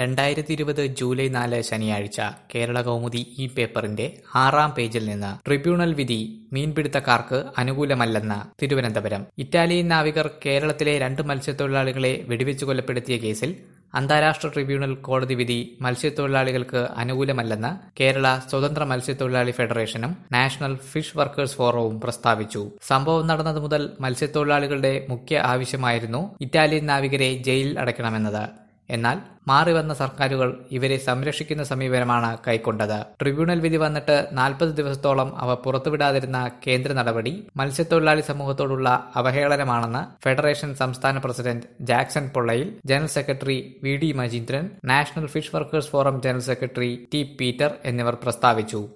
രണ്ടായിരത്തി ഇരുപത് ജൂലൈ നാല് ശനിയാഴ്ച കേരള കൗമുദി ഈ പേപ്പറിന്റെ ആറാം പേജിൽ നിന്ന് ട്രിബ്യൂണൽ വിധി മീൻപിടുത്തക്കാർക്ക് അനുകൂലമല്ലെന്ന് തിരുവനന്തപുരം ഇറ്റാലിയൻ നാവികർ കേരളത്തിലെ രണ്ട് മത്സ്യത്തൊഴിലാളികളെ വെടിവെച്ച് കൊലപ്പെടുത്തിയ കേസിൽ അന്താരാഷ്ട്ര ട്രിബ്യൂണൽ കോടതി വിധി മത്സ്യത്തൊഴിലാളികൾക്ക് അനുകൂലമല്ലെന്ന് കേരള സ്വതന്ത്ര മത്സ്യത്തൊഴിലാളി ഫെഡറേഷനും നാഷണൽ ഫിഷ് വർക്കേഴ്സ് ഫോറവും പ്രസ്താവിച്ചു സംഭവം നടന്നത് മുതൽ മത്സ്യത്തൊഴിലാളികളുടെ മുഖ്യ ആവശ്യമായിരുന്നു ഇറ്റാലിയൻ നാവികരെ ജയിലിൽ അടയ്ക്കണമെന്നത് എന്നാൽ മാറിവന്ന സർക്കാരുകൾ ഇവരെ സംരക്ഷിക്കുന്ന സമീപനമാണ് കൈക്കൊണ്ടത് ട്രിബ്യൂണൽ വിധി വന്നിട്ട് നാൽപ്പത് ദിവസത്തോളം അവ പുറത്തുവിടാതിരുന്ന കേന്ദ്ര നടപടി മത്സ്യത്തൊഴിലാളി സമൂഹത്തോടുള്ള അവഹേളനമാണെന്ന് ഫെഡറേഷൻ സംസ്ഥാന president Jackson Pollayil general secretary V D Majeendran national fish workers forum general secretary T Peter എന്നിവർ പ്രസ്താവിച്ചു